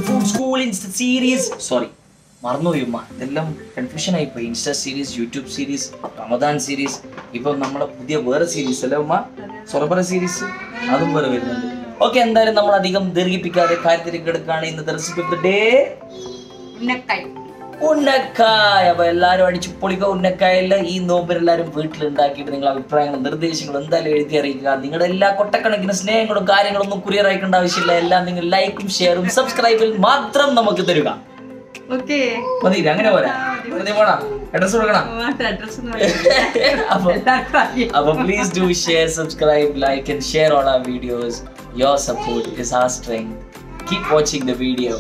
Food school insta series sorry മറന്നുപോയി ഉമ്മ ഇതെല്ലാം കൺഫ്യൂഷൻ ആയിപ്പോയി insta series YouTube series Ramadan series ഇപ്പൊ നമ്മളെ പുതിയ വേറെ സീരീസ് അല്ലേ ഉമ്മ സൊറബറ സീരീസ് അതും വേറെ വരുന്നുണ്ട് ഓക്കെ എന്തായാലും നമ്മൾ അധികം ദീർഘിപ്പിക്കാതെ കാര്യത്തിലേക്ക് എടുക്കുകയാണ് ഇന്നത്തെ റെസിപ്പി ഓഫ് ദ ഡേ ഉന്നക്കായ് ഉന്നക്കായ അപ്പൊ എല്ലാരും അടിച്ചു പൊളിക്കുക ഉന്നക്കായല്ല ഈ നോമ്പിൽ എല്ലാവരും വീട്ടിൽ ഉണ്ടാക്കിയിട്ട് നിങ്ങൾ അഭിപ്രായങ്ങളും നിർദ്ദേശങ്ങളും എന്തായാലും എഴുതി അറിയിക്കുക നിങ്ങളുടെ എല്ലാ കൊട്ടക്കണക്കിന് സ്നേഹങ്ങളും കാര്യങ്ങളും ഒന്നും കുറിയർ അയക്കേണ്ട ആവശ്യമില്ല എല്ലാം നിങ്ങൾ ലൈക്കും ഷെയറും സബ്സ്ക്രൈബിൽ മാത്രം നമുക്ക് തരുക ഓക്കെ മതി അങ്ങനെ പോരാ വെറുതെ പോണാ അഡ്രസ് കൊടുക്കണം അഡ്രസ് അപ്പൊ അപ്പൊ please do share subscribe like and share all our videos your support is our strength keep watching the video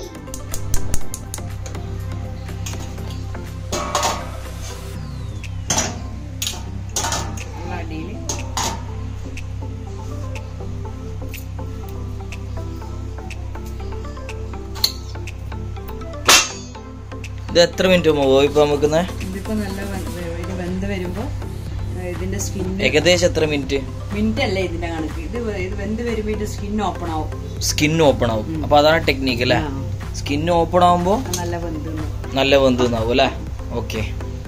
അടിയിൽ ഇത് എത്ര മിനിറ്റ് പോയി ഇപ്പൊ നമുക്കുന്നേ ഇതിപ്പോ നല്ല വെന്ത് ഇത് വെന്ത് വരുമ്പോ ആ, ഇതിന്റെ സ്കിൻ ഏകദേശം എത്ര മിനിറ്റ് മിനിറ്റ് അല്ലേ ഇതിന്റെ കണക്ക് ഇത് വെ- ഇത് വെന്ത് വരുമ്പോ ഇതിന്റെ സ്കിൻ ഓപ്പൺ ആവും സ്കിൻ ഓപ്പൺ ആവും അപ്പൊ അതാണ് ടെക്നിക്ക് അല്ലേ ആ. സ്കിൻ ഓപ്പൺ ആവുമ്പോ ആ, നല്ല വെന്ത് നിന്ന്. നല്ല വെന്ത് നിന്നാവും അല്ലേ ഓക്കെ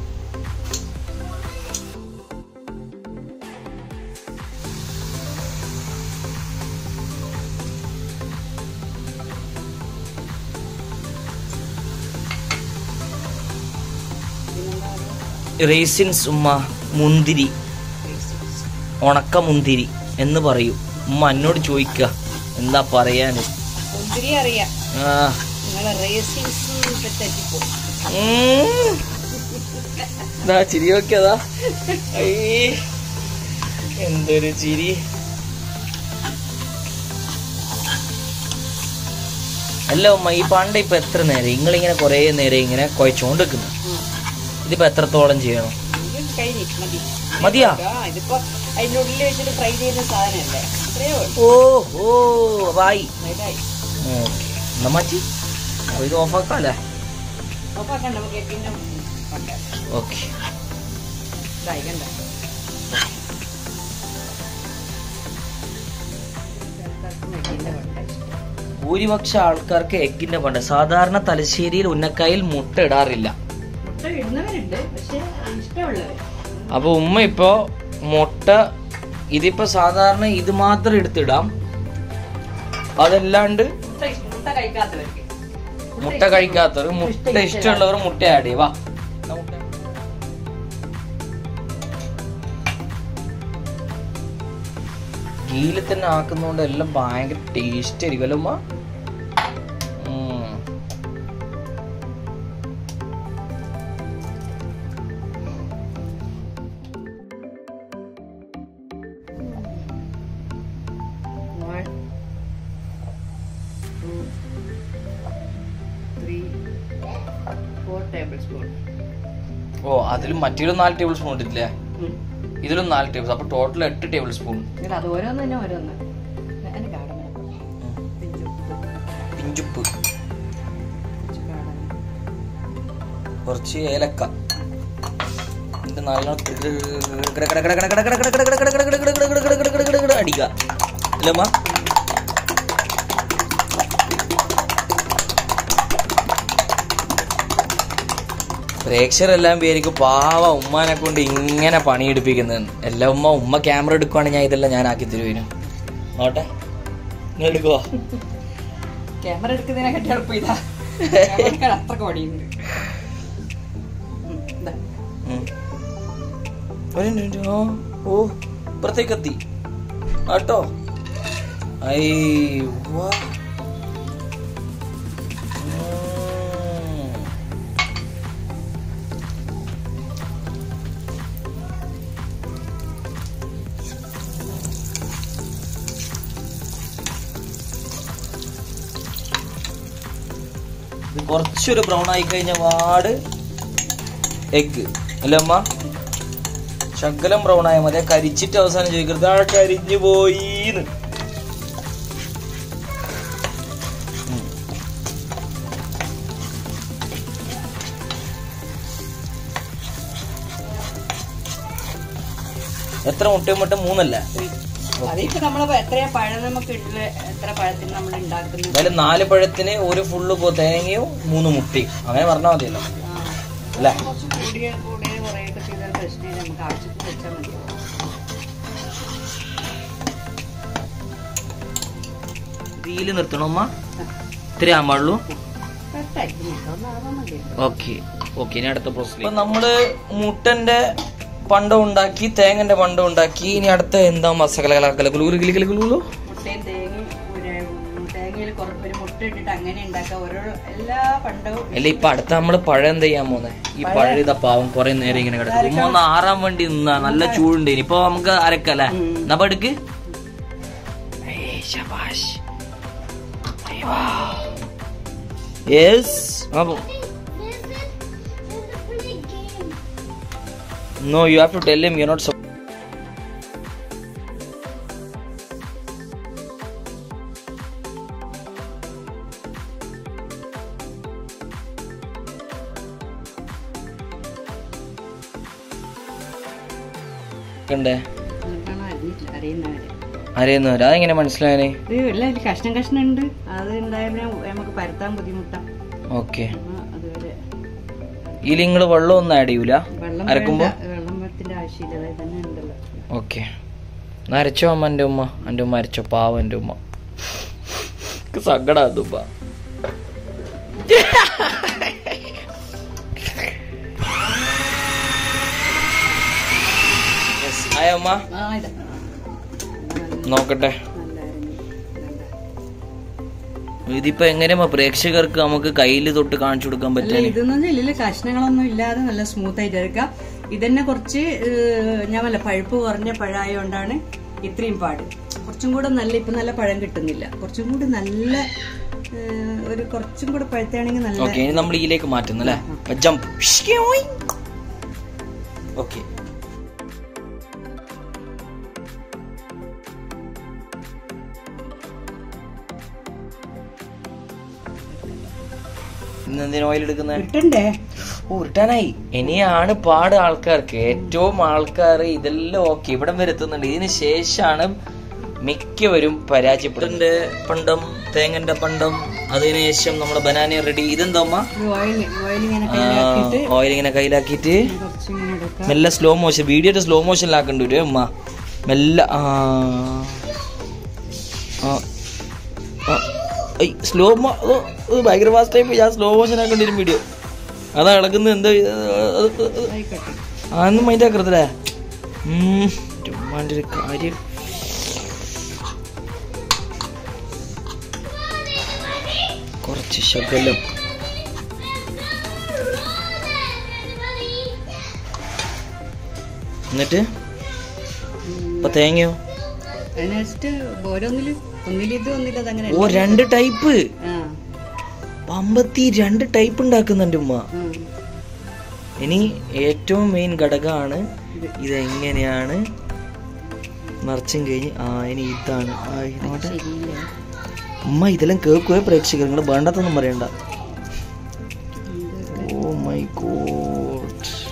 റേസിൻസ് ഉമ്മ മുന്തിരി ഉണക്ക മുന്തിരി എന്ന് പറയൂ ഉമ്മ എന്നോട് ചോദിക്ക എന്താ പറയാന് മുന്തിരി അറിയാം ആ നിങ്ങളെ റേസിങ്സ് തെറ്റിപ്പോ ഉം. ദാ ചിരി നോക്കിയതാ എന്തൊരു ചിരി അല്ല ഉമ്മ ഈ പണ്ട ഇപ്പൊ എത്ര നേരം നിങ്ങളിങ്ങനെ കൊറേ നേരം ഇങ്ങനെ കുഴച്ചോണ്ട് നിൽക്കുന്നു ഇതിപ്പോ എത്രത്തോളം ചെയ്യണം ഇത് കഴിഞ്ഞു മതി മതിയാ ആ, ഇതിപ്പോ അതിന്റെ ഉള്ളിൽ വെച്ചിട്ട് ഫ്രൈ ചെയ്യുന്ന സാധനമല്ലേ അത്രയോ ഓ ഓ ബായി ഇതായി ഓക്കെ എന്നാ മാറ്റി അപ്പൊ ഇത് ഓഫാക്കാല്ലേ ഒപ്പാക്കണ്ട നമുക്ക് പിന്നെ ഉണ്ട്. ഓക്കെ ഇതായി കണ്ട ഭൂരിപക്ഷ ആൾക്കാർക്ക് എഗ്ഗിന്റെ പണ്ട് സാധാരണ തലശ്ശേരിയിൽ ഉന്നക്കായിൽ മുട്ട ഇടാറില്ല മുട്ട ഇടുന്നവരുണ്ട് പക്ഷെ ഇഷ്ടമുള്ളവർ അപ്പൊ ഉമ്മ ഇപ്പോ മുട്ട ഇതിപ്പോ സാധാരണ ഇത് മാത്രം എടുത്തിടാം അതല്ലാണ്ട് മുട്ട ഇഷ്ട- മുട്ട കഴിക്കാത്തവർക്ക് മുട്ട കഴിക്കാത്തവർ മുട്ട ഇഷ്ടമുള്ളവർ മുട്ട ആഡ് ചെയ്യും വാ എന്നാ മുട്ട. ഗീയിൽ തന്നെ ആക്കുന്നോണ്ട് എല്ലാം ഭയങ്കര ടേസ്റ്റ് ആയിരിക്കും അല്ലേ ഉമ്മ ഉം. One, two, three, four tablespoon. ഓ അതിലും മറ്റേലും നാല് ടേബിൾ സ്പൂൺ ഇട്ടില്ലേ ഇതിലും നാല് ടേബിൾ അപ്പൊ ടോട്ടൽ എട്ട് ടേബിൾ സ്പൂൺ ഇത് അത് ഓരോന്ന് തന്നെ ഓരോന്ന് എന്നെ കാടമ പിഞ്ചുപ്പ് കുറച്ച് ഏലക്ക ഇത് നല്ലോണം അടിക്കുക അല്ലമ്മ പ്രേക്ഷകരെല്ലാം പേരിക്കും പാവ ഉമ്മാനെ കൊണ്ട് ഇങ്ങനെ പണിയെടുപ്പിക്കുന്നത് എല്ലാ ഉമ്മ ഉമ്മ ക്യാമറ എടുക്കുവാണെങ്കിൽ ഞാൻ ഇതെല്ലാം ഞാൻ ആക്കി തരുവേനു നോട്ടെ നിങ്ങൾ എടുക്കുവോ ക്യാമറ എടുക്കുന്നതിനെക്കാട്ടി എളുപ്പം ഇതാ ക്യാമറ എടുക്കാൻ അത്ര കോടിയുണ്ട് ഉം, ഇതാ. ഉം. ഒരു മിനിറ്റ്. ആ, ഓ ഇപ്പുറത്തേക്ക് എത്തി ആട്ടോ ഐ വാ ഉം. ഇത് കുറച്ചൊരു ബ്രൗൺ ആയി കഴിഞ്ഞ പാട് എഗ് അല്ലേ അമ്മ ശകലം ബ്രൗൺ ആയാൽ മതി ആ കരിച്ചിട്ട് അവസാനം ചോദിക്കരുത് ആ കരിഞ്ഞു പോയിന്ന് ഉം. എത്ര മുട്ടയും മുട്ട മൂന്നല്ലേ അതിപ്പോ നമ്മള് എത്രയാ പഴം നമുക്ക് ഉള്ള എത്ര പഴത്തിന് നമ്മൾ ഉണ്ടാക്കുന്നത് എന്തായാലും നാല് പഴത്തിന് ഒരു ഫുള്ള് തേങ്ങയും മൂന്ന് മുട്ടയും അങ്ങനെ പറഞ്ഞാൽ മതിയല്ലോ അല്ലേ കുറച്ച് കൂടിയ കൂടിയ കുറേയൊക്കെ ചെയ്താൽ പ്രശ്നമില്ല നമുക്ക് ആവശ്യത്തിന് വെച്ചാൽ മതി തീയില് നിർത്തണോ അമ്മ ഇത്തിരി ആകുമ്പോഴുള്ളൂ കറക്റ്റായിട്ട് മുട്ടൊന്നും ആവാൻ മതി ഓക്കെ ഓക്കെ ഇനി അടുത്ത പ്രോസസ് നമ്മള് മുട്ടന്റെ പണ്ടം ഉണ്ടാക്കി തേങ്ങന്റെ പണ്ടം ഉണ്ടാക്കി ഇനി അടുത്ത എന്താ മസാല ഗുലു ഗിലി ഗിലി ഗുലു മുട്ടയും തേങ്ങയും ഒരു തേങ്ങയിൽ കുറച്ച് ഒരു മുട്ട ഇട്ടിട്ട് അങ്ങനെ ഉണ്ടാക്കാം ഓരോ എല്ലാ പണ്ടവും അല്ല ഇപ്പൊ അടുത്ത നമ്മള് പഴം എന്ത് ചെയ്യാൻ പോന്നെ ഈ പഴം ഇതാ പാവം കൊറേ നേരം ഇങ്ങനെ കിടക്കും ഉമ്മ ഒന്ന് ആറാൻ വേണ്ടി നിന്നാ നല്ല ചൂടുണ്ട് ഇനിയിപ്പൊ നമുക്ക് അരക്കല്ലേ എന്നാ അപ്പൊ എടുക്ക് ഏയ് ശബാഷ് യെസ് അപ്പൊ No, you have to tell him you're not so. ണ്ടേ നിങ്ങൾക്കാണോ അറിഞ്ഞിട്ടില്ല അറിയുന്നവര് അറിയുന്നവര് അതെങ്ങനെ മനസ്സിലായേ ഇത് എല്ലാം ഇതിൽ കഷ്ണം കഷ്ണം ഉണ്ട് അത് ഉണ്ടായാൽ നമുക്ക് പരത്താൻ ബുദ്ധിമുട്ടാണ് ഓക്കെ അതുവരെ ഇതിൽ നിങ്ങള് വെള്ളം ഒന്നും ആഡ് ചെയ്യൂല വെള്ളം അരക്കുമ്പോ വേണ്ട, വെള്ളം വെള്ളത്തിന്റെ ആവശ്യമില്ല അതായത് തന്നെ ഉണ്ടല്ലോ ഓക്കെ അരച്ചോ അമ്മ എൻ്റെ ഉമ്മ എൻ്റെ ഉമ്മ അരച്ചോ പാവം എൻ്റെ ഉമ്മ സങ്കടം അതുമ്മ ആയോ അമ്മ ആ ഇതാ നോക്കട്ടെ നല്ല അരഞ്ഞു വേണ്ട. ഇതിപ്പോ എങ്ങനെയാ പ്രേക്ഷകർക്ക് നമുക്ക് കയ്യിൽ തൊട്ട് കാണിച്ചു കൊടുക്കാൻ അല്ല പറ്റാൻ ഇതൊന്നും ഇതില് കഷ്ണങ്ങളൊന്നും ഇല്ലാതെ നല്ല സ്മൂത്ത് ആയിട്ട് എടുക്കാം ഇതന്നെ കുറച്ച് ഏഹ്, ഞാൻ വല്ല പഴുപ്പ് കുറഞ്ഞ പഴമായോണ്ടാണ് ഇത്രയും പാട് കുറച്ചും കൂടെ നല്ല ഇപ്പൊ നല്ല പഴം കിട്ടുന്നില്ല കുറച്ചും കൂടി നല്ല ഏഹ്, ഒരു കുറച്ചും കൂടെ പഴുത്താണെങ്കിൽ നല്ല ഓക്കെ ഇനി നമ്മൾ ഇതിലേക്ക് മാറ്റുന്നു അല്ലേ ജമ്പ് ഓക്കെ ഇന്നെന്തിനു ഓയിൽ എടുക്കുന്നത് കിട്ടണ്ടേ ഓ റിട്ടേണായി ഇനിയാണ് പാട് ആൾക്കാർക്ക് ഏറ്റവും ആൾക്കാർ ഇതെല്ലാം ഓക്കെ ഇവിടം വരെ എത്തുന്നുണ്ട് ഇതിന് ശേഷമാണ് മിക്കവരും പരാജയപ്പെടുന്നത് പണ്ടം തേങ്ങന്റെ പണ്ടം അതിനുശേഷം നമ്മുടെ ബനാന റെഡി ഇതെന്താ അമ്മ ഓയിൽ ഓയിൽ ഇങ്ങനെ കയ്യിലാക്കിയിട്ട് ഓയിൽ ഇങ്ങനെ കയ്യിലാക്കിയിട്ട് കുറച്ചിങ്ങനെ എടുക്കാം മെല്ലെ സ്ലോ മോഷൻ വീഡിയോയുടെ സ്ലോ മോഷനിലാക്കേണ്ടി വരും അമ്മ മെല്ലെ ആ സ്ലോ ഭയങ്കര ഫാസ്റ്റ് ആയി പോയി. ഞാൻ സ്ലോ മോഷൻ ആക്കേണ്ടി വരും വീഡിയോ അതാ ഇളകുന്നത് എന്താ ഇത്? അത് അത് അത് ആയിക്കോട്ടെ അതൊന്നും മൈൻഡ് ആക്കരുതല്ലേ ചുമ്മാൻ്റെ ഒരു കാര്യം കുറച്ച് ശകലം എന്നിട്ട് ഇപ്പൊ തേങ്ങയോ അതിനനുസരിച്ച് ഓരോന്നില് ഒന്നിലിത് ഒന്നിലത് അങ്ങനെ ഓ രണ്ട് ടൈപ്പ് ആ പമ്പത്തി രണ്ട് ടൈപ്പ് ഉണ്ടാക്കുന്നുണ്ട് ഉമ്മ ആ. ഇനി ഏറ്റവും മെയിൻ ഘടകമാണ് ഇതെങ്ങനെയാണ് നിറച്ചും കഴിഞ്ഞ് ആ ഇനി ഇതാണ് ആ ഇതോട്ടെ ശരിയില്ല ഉമ്മ ഇതെല്ലാം കേൾക്കുവേ പ്രേക്ഷകർ നിങ്ങൾ വേണ്ടാത്തൊന്നും പറയണ്ട ഓ മൈ ഗോഡ്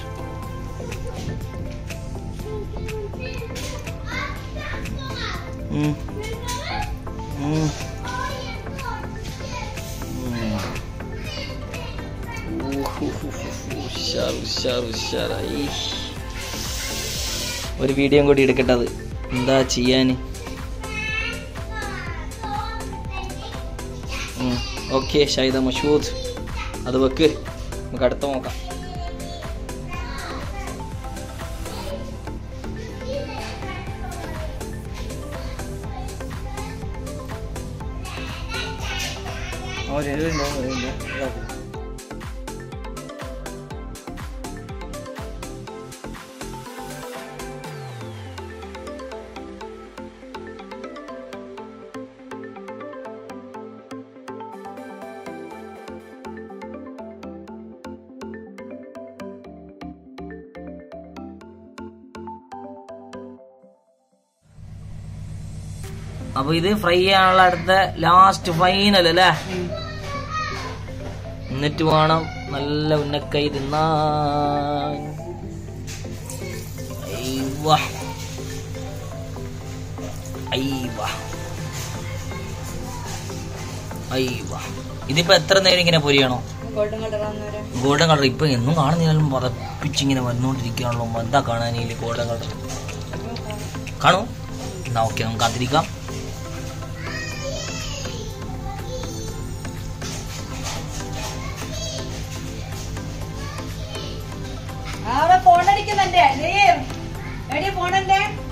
ഒരു വീഡിയോ കൂടി എടുക്കട്ടെ അത് എന്താ ചെയ്യാന് ഓക്കെ ഷൈദ മഷൂദ് അത് വെക്ക് നമുക്ക് അടുത്ത നോക്കാം ആ, ഒരു എരിവുണ്ടോ? എരിവുണ്ടോ? ഇതാക്ക്. അപ്പൊ ഇത് ഫ്രൈ ചെയ്യാനുള്ള അടുത്ത ലാസ്റ്റ് ഫൈനൽ അല്ലേ എന്നിട്ട് വേണം നല്ല ഉന്നക്കൈ തിന്നാൻ അയ്യവ്വ. അയ്യവാ അയ്യവാ ഇതിപ്പോ എത്ര നേരം ഇങ്ങനെ പൊരിയണോ ഗോൾഡൻ കളർ ആവുന്നവരെ ഗോൾഡൻ കളർ ഇപ്പൊ എന്നും കാണുന്നില്ല പതപ്പിച്ചിങ്ങനെ വന്നുകൊണ്ടിരിക്കുകയാണല്ലോ എന്താ കാണാനില്ല ഗോൾഡൻ കളർ കാണൂ എന്നാ ഓക്കെ നമുക്ക് കാത്തിരിക്കാം അവിടെ ഫോൺ അടിക്കുന്നുണ്ട് എടി ഫോണല്ലേ